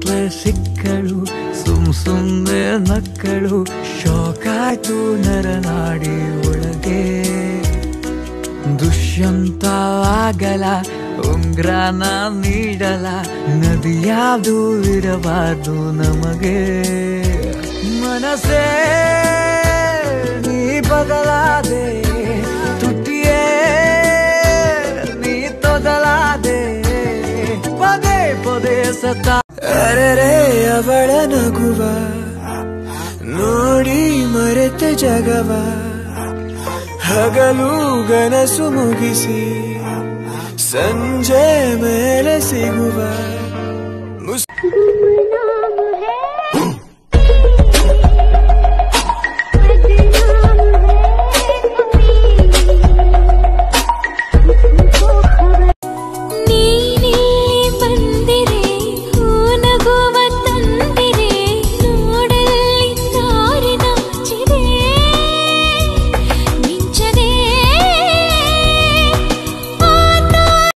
ಮನಸ್ಸೆ ಸಿಕ್ಕಳು ಸುಮ್ ಸುಮ್ಮನೆ ನಕ್ಕಳು ಶೋಕಾಯ್ತು ನರನಾಡಿ ಒಳಗೆ ದುಷ್ಯಂತ ಆಗಲ ಉಂಗ್ರಾನ ನೀಡಲ ನದಿ ಯಾವುದು ಇರಬಾರ್ದು ನಮಗೆ ಮನಸ್ಸೇ ನೀ ಬದಲಾದೆ ತುಟಿಯೇ ನೀ ತೊದಲಾದೆ ಪದೇ ಪದೇ ಸತ ಅರೆರೆ ಅವಳ ನಗುವ ನೋಡಿ ಮರೆತೆ ಜಗವ ಹಗಲು ಗನಸು ಮುಗಿಸಿ ಸಂಜೆ ಮೇಲೆ ಸಿಗುವ ಮುಸ್